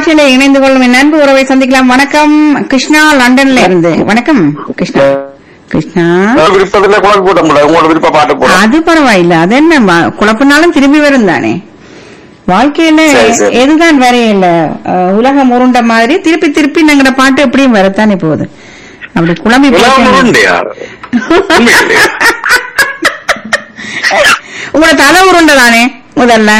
நிகழ்ச்சியில இணைந்து கொள்ளும் என் நண்பு உறவை சந்திக்கலாம் வணக்கம் கிருஷ்ணா லண்டன்ல இருந்து வணக்கம் கிருஷ்ணா கிருஷ்ணா விருப்பத்துல குழப்பி போட முடியாது உங்களோட விருப்ப பாட்டு போட அது பரவாயில்ல அது என்ன வா- குழப்பினாலும் திரும்பி வரும் தானே வாழ்க்கையில சரி, சரி. எதுதான் வரையில உலகம் உருண்ட மாதிரி திருப்பி திருப்பி நாங்கிற பாட்டு எப்படியும் வரத்தானே போகுது அப்படி குழம்பி போச்சு. உருண்டையா உண்மையிலே. உங்களோட தலை உருண்டை தானே முதல்ல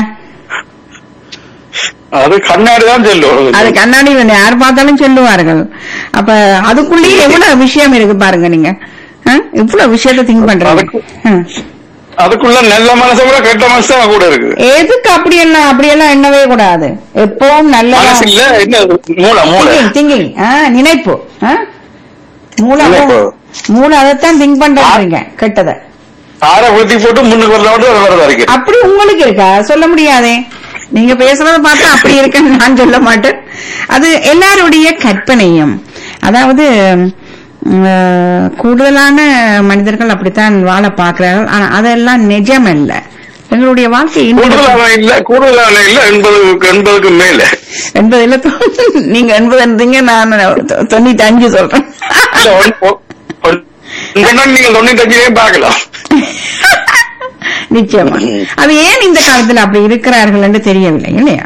அது கண்ணாடி தான் அது சொல்லுவோம் கண்ணாடி வந்து யார் பார்த்தாலும் சொல்லுவார்கள் அப்ப அதுக்குள்ளேயே எவ்வளவு விஷயம் இருக்கு பாருங்க நீங்க ஆ? இவ்வளவு விஷயத்த திங்க் பண்றீங்க அதுக்கு- ஆ. அதுக்குள்ள நல்ல மனசை விட கெட்ட மனசு தான் கூட இருக்கு எதுக்கு அப்படியெல்லாம் அப்படியெல்லாம் எண்ணவே கூடாது எப்பவும் நல்ல மனசு இல்ல என்ன மூளை மூளை திங்கிங் திங்கிங் நினைப்பு ஆ? மூளை நினைப்பு. மூளை அதைத்தான் திங்க் பண்றீங்க கெட்டத ஆற ஊத்தி போட்டு முன்னுக்கு வரலாம் வரதா இருக்கு அப்படி உங்களுக்கு இருக்கா சொல்ல முடியாதே நீங்க பேசுறத பார்த்தா அப்படி இருக்குன்னு நான் சொல்ல மாட்டேன் அது எல்லாருடைய கற்பனையும் அதாவது உம், அஹ், கூடுதலான மனிதர்கள் அப்படித்தான் வாழ பார்க்கிறார்கள் ஆனா அதெல்லாம் நிஜம் அல்ல எங்களுடைய வாழ்க்கை இன்று கூடுதலான இல்ல கூடுதலான இல்ல எண்பதுக்கு எண்பதுக்கு மேல எண்பதுல தொ- நீங்க எண்பது இருந்தீங்க நான் தொ- தொண்ணூத்தி அஞ்சு சொல்றேன் இல்ல, ஒன்- ஒ- ஒன்- சொன்னா நீங்க தொண்ணூத்தஞ்சுலயும் பார்க்கலாம் நிச்சயமா அது ஏன் இந்த காலத்துல அப்படி இருக்கிறார்கள் என்று தெரியவில்லை இல்லையா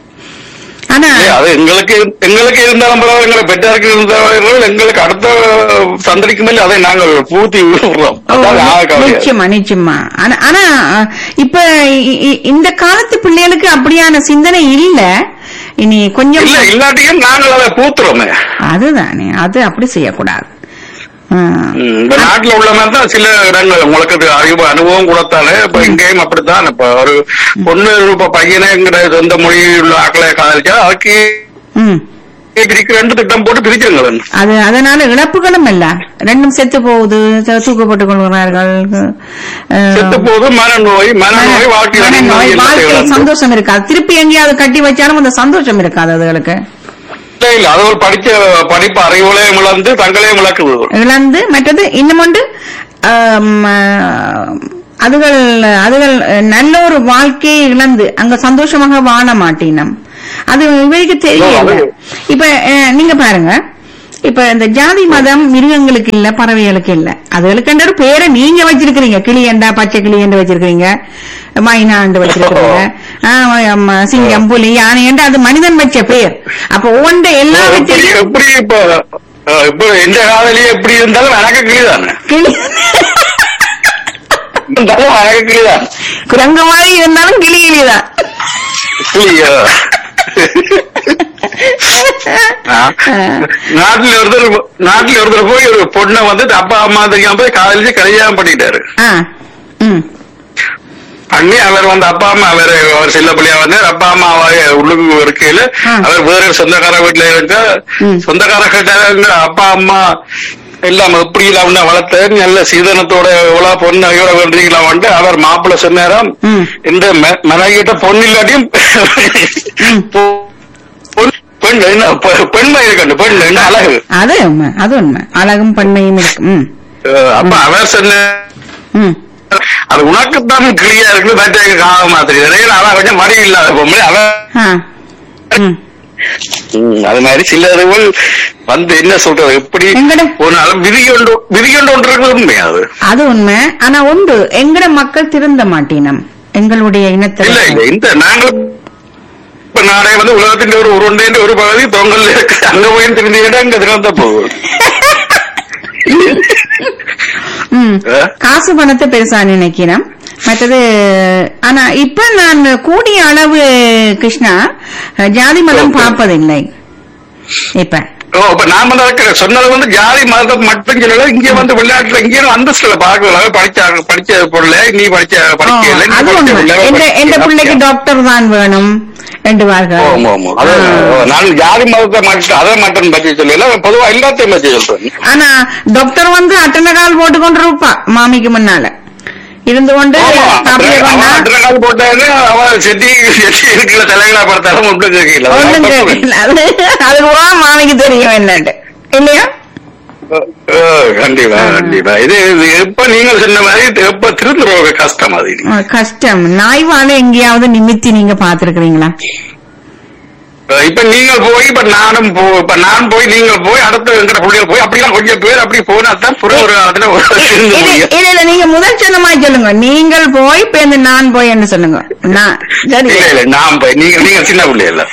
ஆனா ஏய், அது எங்களுக்கு எங்களுக்கு இருந்தாலும் பரவாயில்ல எங்களை பெற்றாருக்கு இருந்தாலும் எங்களுக்கு அடுத்த சந்ததிக்கு மேல அதை நாங்கள் பூர்த்தி விடுறோம் ஓ, அதான் ஆக கவலையா இருக்கு. நிச்சயமா நிச்சயமா ஆனா ஆனா இப்ப இ- இ- இந்த காலத்து பிள்ளைகளுக்கு அப்படியான சிந்தனை இல்ல இனி கொஞ்சம் இல்ல இல்லாட்டியும் நாங்கள் அதை பூத்துறோமே அதுதானே அது அப்படி செய்யக்கூடாது ஆ. ம், இந்த நாட்டுல உள்ள மாதிரி தான் சில இடங்கள் உங்களுக்கு அது அறிவு அனுபவம் கொடுத்தாலே இப்ப இங்கேயும் அப்படித்தான் இப்ப ஒரு பொண்ணு இப்ப பையனை எங்கிட்ட சொந்த மொழியில் உள்ள ஆக்களை காதலிச்சா அதுக்கு ம் பிரிக்க ரெண்டு திட்டம் போட்டு பிரிச்சுங்களேன் அது அதனால இழப்புகளும் இல்ல ரெண்டும் செத்து போகுது செ- தூக்கப்பட்டுக் கொள்கிறார்கள் அஹ், செத்து போது மனநோய் மனநோய் வாழ்க்கை மனநோய், எல்லாத்தையும் வாழ்க்கை இழந்து. சந்தோஷம் இருக்காது திருப்பி எங்கேயாவது கட்டி வச்சாலும் அந்த சந்தோஷம் இருக்காது அதுகளுக்கு இல்ல, இல்ல அது ஒரு படிச்ச படிப்பு அறிவுலையும் இழந்து தங்களையும் இழக்குது இழந்து மற்றது இன்னும் ஒன்று ஆம், அஹ், அதுகள் அதுகள் நல்ல ஒரு வாழ்க்கையை இழந்து அங்க சந்தோஷமாக வாழ மாட்டினம் அது இவருக்கு தெரியல அது- இப்ப அஹ், நீங்க பாருங்க இப்ப இந்த ஜாதி மதம் மிருகங்களுக்கு இல்ல பறவைகளுக்கு இல்ல அதுகளுக்கு ஒரு பேரை நீங்க வச்சிருக்கிறீங்க கிளியண்டா பச்சை கிளியண்டு வச்சிருக்கிறீங்க மைனாண்டு வச்சிருக்கிறீங்க ஆஹ், ஆமா, சிங்கம் புலி யானை அது மனிதன் வச்ச பேர் அப்ப ஒவ்வொன்றை எல்லாம் எப்படி வச்சு எப்படி இப்ப அஹ், இப்ப எந்த காதலியே எப்படி இருந்தாலும் எனக்கு கிளிதானே கிளி இருந்தாலும் எனக்கு கிளிதான் குரங்கு மாதிரி இருந்தாலும் கிளி கிளிதான் கிளியா ஆ. நாட்டுல ஒருத்தர் நாட்டுல ஒருத்தர் போய் ஒரு பொண்ணை வந்து அப்பா அம்மா தெரியாம போய் காதலிச்சு கல்யாணம் பண்ணிட்டாரு ஆ ம் பண்ணி அவர் வந்து அப்பா அம்மா அவர் அவர் செல்ல பிள்ளையா வந்து அப்பா அம்மா அவரை உள்ளுக்கு இருக்கையில ஆ. அவர் வேற சொந்தக்கார வீட்டுல இருக்க ம். சொந்தக்கார கேட்டாங்க அப்பா அம்மா எல்லாம் எப்படி இல்லாம வளர்த்த நல்ல சீதனத்தோட எவ்வளவு பொண்ணு எவ்வளவு பண்றீங்களா வந்து அவர் மாப்பிள்ளை சொன்னாராம் ம். இந்த மனைகிட்ட பொண்ணு இல்லாட்டியும் பொ- பொன்- பெண் என்ன பெ- பெண்மை இருக்கணும் பெண் என்ன அழகு அது உண்மை அது உண்மை அழகும் பெண்மையும் இருக்கு ம் அஹ் அப்ப அவர் சொன்ன ம் அது உனக்குத்தான் கிளியா இருக்கு மற்ற காக மாதிரி அவன் கொஞ்சம் மடி இல்லாத பொம்பளை அவன் ஆ ம் ம், அது மாதிரி சிலர்கள் வந்து என்ன சொல்றது எப்படி எங்கட? போனாலும் விதி கொண்டு விதி கொண்டு ஒன்று இருக்கிறது உண்மை அது அது உண்மை ஆனா ஒன்று எங்கட மக்கள் திருந்த மாட்டினம் எங்களுடைய இல்ல இனத்தில் இல்ல இந்த நாங்கள் இப்ப நாடே வந்து உலகத்தின் ஒரு உருண்டைன்ற ஒரு பகுதி தொங்கல் இருக்கு அங்க போய் திருந்திக்கிட்டா அங்க திறந்த போகும் ம் ஆ? காசு பணத்தை பெருசா நினைக்கிறேன் மற்றது ஆனா இப்ப நான் கூடிய அளவு கிருஷ்ணா ஜாதி மதம் ஓகே. பார்ப்பதில்லை இப்ப ஓ இப்ப நான் வந்து அதுக்கு சொன்னது வந்து ஜாதி மதம் மட்டும் சொல்லல இங்க வந்து விளையாட்டுல இங்கேயும் அந்தஸ்துல பாக்குறாங்க படிச்சாங்க படிச்ச பொருளை நீ படிச்ச படிக்க இல்ல, நீ அது படிச்ச ஒண்ணு பிள்ளை எந்த எந்த படிக்க. பிள்ளைக்கு டாக்டர் தான் வேணும் என்றுவார்கள் ஆமா ஆமா அது நான் ஜாதி மதத்தை மட்டும் அதை மட்டும் பற்றி சொல்லல பொதுவா எல்லாத்தையும் பற்றி சொல்றேன் ஆனா டாக்டர் வந்து அட்டனை கால் போட்டு கொண்டு இருப்பா மாமிக்கு முன்னால இருந்து கொண்டு ஆமா, சாப்பிட அவன் கொண்டா அத்தனை கால் போட்டாரு அவன் செட்டி செட்டி இருக்கிற தலைகளா பார்த்தாலும் ஒன்றும் கேட்கல ஒண்ணும் தெரியல அது அது கூட மாமிக்கு தெரியும் என்னட்டு இல்லையா கண்டிப்பா கண்டிப்பா இது இது எப்ப நீங்க சொன்ன மாதிரி எப்ப திருந்துருவாங்க கஷ்டம் அது இனி. ஆ, கஷ்டம் நாய் வாழ எங்கேயாவது நிமித்தி நீங்க பாத்துருக்கீங்களா இப்ப நீங்கள் போய் இப்ப நானும் போ இப்ப நான் போய் நீங்கள் போய் அடுத்த எங்கிட்ட பிள்ளைகள் போய் அப்படிலாம் கொஞ்சம் பேர் அப்படி போனா தான் புற ஒரு அதுல ஒரு இருந்து இல்ல முடியும். இல்ல, இல்ல நீங்க முதல் சொன்ன மாதிரி சொல்லுங்க நீங்கள் போய் பேருந்து நான் போய் என்ன சொல்லுங்க நான் சரி இல்ல இல்ல நான் போய் நீங்க நீங்க சின்ன பிள்ளை இல்ல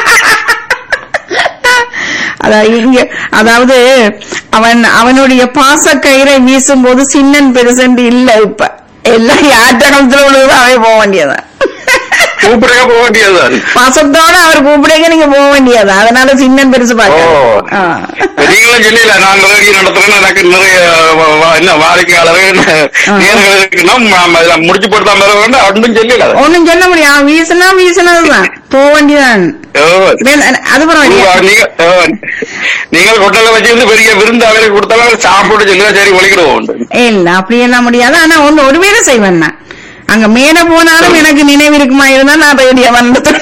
அதாவது இங்க அதாவது அவன் அவனுடைய பாசக்கயிறை வீசும் போது சின்னன் பெருசண்டு இல்ல இப்ப எல்லாம் யார்கிட்ட காலத்துல உள்ளதோ அவன் போக வேண்டியதான் கூப்பிடுங்க போக வேண்டியதுதான் பாசத்தோட அவர் கூப்பிடுங்க நீங்க போக வேண்டியதான் அதனால சின்னன் பெருசு ஓ பாக்க ஆ. நீங்களும் சொல்லல நான் ரேடியோ நடத்துறேன் எனக்கு நிறைய வ- வ- என்ன வாடிக்கையாளர்கள் நேர்கள் இருக்குன்னா ம- இதுல முடிச்சு போட்டு தான் வர வேண்டும் அப்படின்னு சொல்லல அதை. ஒண்ணும் சொல்ல முடியும் வீசினா வீசினதுதான் போக வேண்டியதான் ஓ, அது பரவாயில்லையா உங்க- நீங்க ஓ, நீங்கள் கொட்டல வச்சிருந்து பெரிய விருந்து அவருக்கு கொடுத்தாலும் சாப்பிட்டு சொல்லுங்க சரி ஒழிக்கிடுவோம் இல்ல அப்படியெல்லாம் முடியாது ஆனா ஒண்ணு ஒரு வேலை செய்வேன் நான் அங்க மேல போனாலும் எனக்கு நினைவு இருக்குமா இருந்தா நான் ரெடியா வந்து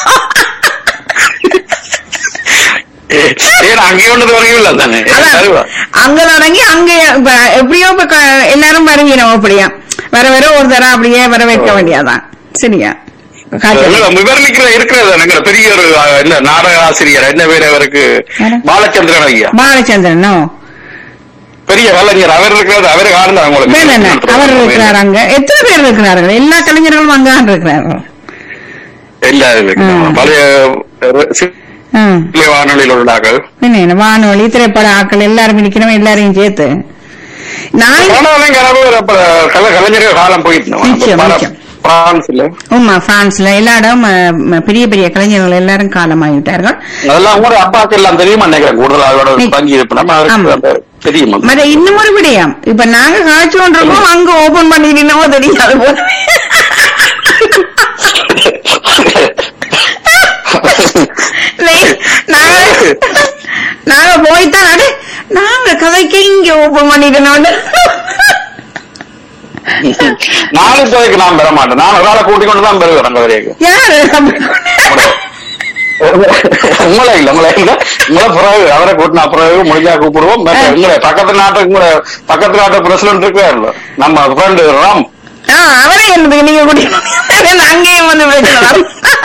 ஏன் அங்கே ஒண்ணு வரையும் இல்ல தானே தருவா. அங்க தொடங்கி அங்க இப்ப எப்படியோ இப்ப க- எல்லாரும் வருவீனோம் அப்படியா வர வர ஒரு தரம் அப்படியே வரவேற்க வேண்டியதான் சரியா காய்ச்சல். இல்ல, விவரணிக்கிற இருக்கிறது தானே பெரிய ஒரு அஹ், என்ன நாடக ஆசிரியர் என்ன பேர் அவருக்கு யாரு? பாலச்சந்திரன் ஐயா பாலச்சந்திரனோ பெரிய கலைஞர் அவர் இருக்கிறது அவரு காரணம் வேற என்ன அவர் இருக்கிறார் அங்க எத்தனை பேர் இருக்கிறார்கள் எல்லா கலைஞர்களும் அங்கதான் இருக்கிறார்கள் எல்லாரும் இருக்கிறாங்க. ம். பழைய அஹ், ம். சிலை வானொலியில் உள்ளார்கள் என்ன என்ன, வானொலி திரைப்பட ஆட்கள் எல்லாரும் இருக்கிறோம் எல்லாரையும் சேர்த்து நான் ஆனாலும் கனவு அப்ப கல கலைஞர்கள் காலம் போயிட்டு நிச்சயம், நிச்சயம். பிரான்ஸ்ல உமா பிரான்ஸ்ல எல்லா இடம் அஹ், ம, பெரிய பெரிய கலைஞர்கள் எல்லாரும் காலமாகிவிட்டார்கள் அதெல்லாம் கூட அப்பாவுக்கு எல்லாம் தெரியுமா நினைக்கிறேன் கூடுதல் அவரோட நி- தங்கி இருப்பினா ஆமா. அவருக்கு அந்த தெரியுமா மற்ற இன்னும் ஒரு விடயம் இப்ப நாங்க காய்ச்சி கொண்டிருக்கோம் அங்க ஓபன் பண்ணிட்டோமோ தெரியாது போல இல்லை, நாங்க நாங்க போய்தான் அடே, நாங்க கதைக்கு இங்க ஓபன் பண்ணிட்டோம் நாலு பேருக்கு நான் பெற மாட்டேன் நான் ஒரு ஆளை கூட்டிக் கொண்டு தான் பெறுவேன் அங்க வரைக்கும் யாரு உங்களை இல்ல உங்களை இல்ல உங்களை பிறகு அவரை கூட்டினா பிறகு முடிஞ்சா கூப்பிடுவோம் மற்ற உங்களை பக்கத்து நாட்டு உங்களை பக்கத்து நாட்டு பிரசிடன்ட் இருக்காருல்ல நம்ம ஃப்ரெண்டு ராம் ஆ, அவரே என்னதுக்கு நீங்க கூட்டிட்டு அங்கேயும் வந்து பேசலாம்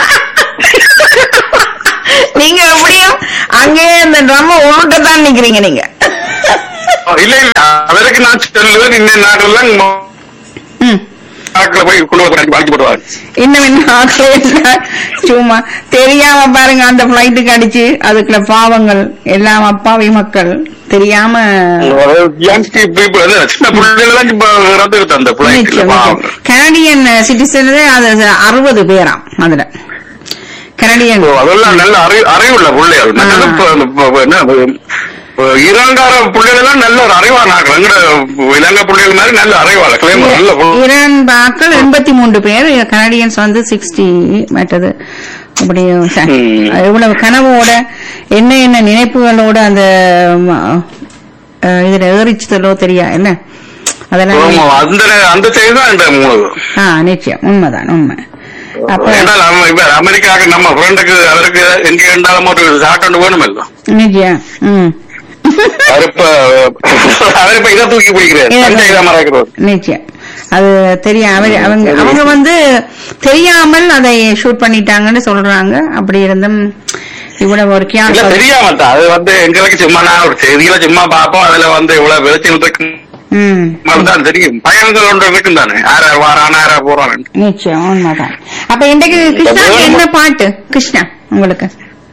நீங்க எப்படியும் அங்கேயே இந்த ட்ரம்ம உருட்ட தான் நிக்கிறீங்க நீங்க இல்ல இல்ல அவருக்கு நான் சொல்லுவேன் இந்த நாட்டெல்லாம் ம். நாட்டில் போய் குடும்பத்தை வாழ்க்கை போடுவாங்க இன்னும் என்ன ஆட்கள் என்ன சும்மா தெரியாம பாருங்க அந்த பிளைட்டுக்கு அடிச்சு அதுக்குள்ள பாவங்கள் எல்லாம் அப்பாவி மக்கள் தெரியாம யங்ஸ்டர் பீப்புள் வந்து சின்ன பிள்ளைகள் இப்ப இறந்துகிட்டு அந்த பிள்ளைக்கு நிச்சயம், நிச்சயம். கனடியன் சிட்டிசன் அது அறுபது பேராம் அதுல கனடியன் அதெல்லாம் நல்ல அறிவு அறிவுள்ள பிள்ளைகள் ஆ. நல்ல இப்ப- இப்ப என்ன இப்ப இறங்கார பிள்ளைகள் எல்லாம் நல்ல ஒரு அறிவானாக்கள் எங்கட இலங்கை பிள்ளைகள் மாதிரி நல்ல அறிவாள கிளைமர் நல்ல பிள்ளை. ஈரான் பாக்கள் எண்பத்தி மூன்று பேர் கனடியன்ஸ் வந்து சிக்ஸ்டி மற்றது அப்படி ச- ம். எவ்வளவு கனவோட என்ன என்ன நினைப்புகளோட அந்த ம, அஹ், இதுல ஏறிச்சுதலோ தெரியா என்ன அதெல்லாம் ஆமா, அந்த அந்த செய்தி தான் இந்த மூணு ஆ நிச்சயம் உண்மைதான் உண்மை அப்ப ஏன்னா நம்ம இப்ப அமெரிக்காவுக்கு நம்ம ஃப்ரெண்டுக்கு அவருக்கு எங்க இருந்தாலும் ஒரு ஷார்ட் ஒன்று வேணும் இல்ல நிச்சயம் ம் அவர் இப்ப அவர் இப்ப இதை தூக்கி பிடிக்கிறார் இதை பஞ்சாயத்து மறைக்கிறார் நிச்சயம் அது தெரியும் அவங்க அவங்க அவங்க வந்து தெரியாமல் அதை ஷூட் பண்ணிட்டாங்கன்னு சொல்றாங்க அப்படி இருந்தும் இவ்வளவு ஒரு இல்ல கியான் தெரியாம தான் அது வந்து எங்களுக்கு சும்மா நான் ஒரு செய்தியில சும்மா பார்ப்போம் அதுல வந்து இவ்வளவு விளைச்சல் இருக்கு ம் தான் தெரியும் பயணங்கள் ஒன்று இருக்கும் தானே யார் யார் வாரான் யார் யார் போறான் நிச்சயம் உண்மைதான் அப்ப இன்றைக்கு கிருஷ்ணாக்கு என்ன பாட்டு கிருஷ்ணா உங்களுக்கு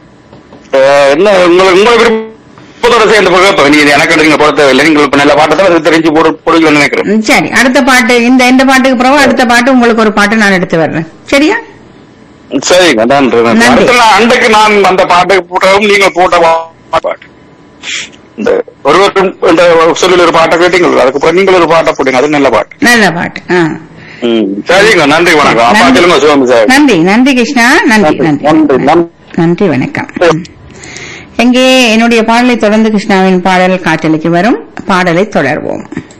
என்ன உங்களுக்கு உங்களை விருப்பத்தோட சேர்ந்து போக இப்ப நீங்க எனக்கு நீங்க போட தேவையில்லை நீங்கள் இப்ப நல்ல பாட்டை தான் தெரிஞ்சு போடு போடுவீங்கன்னு நினைக்கிறேன் ம், சரி அடுத்த பாட்டு இந்த இந்த பாட்டுக்கு பிறகு அடுத்த பாட்டு உங்களுக்கு ஒரு பாட்டு நான் எடுத்து வர்றேன் சரியா சரிங்க நன்றி நன்றி நன்றி. அடுத்த நாள் அன்றைக்கு நான் அந்த பாட்டுக்கு போட்டவும் நீங்க போட்ட பா- பாட்டு இந்த ஒருவரும் இந்த சொல்லி ஒரு பாட்டை கேட்டீங்க அதுக்கப்புறம் நீங்கள் ஒரு பாட்டை போட்டீங்க அது நல்ல பாட்டு நல்ல பாட்டு ஆ ம். சரிங்க நன்றி வணக்கம் அப்பா நன்றி. சொல்லுங்க சிவமி சார் நன்றி நன்றி கிருஷ்ணா நன்றி நன்றி நன்றி நன்றி நன்றி வணக்கம் ம். எங்கே என்னுடைய பாடலை தொடர்ந்து கிருஷ்ணாவின் பாடல் காற்றலைக்கு வரும் பாடலை தொடர்வோம்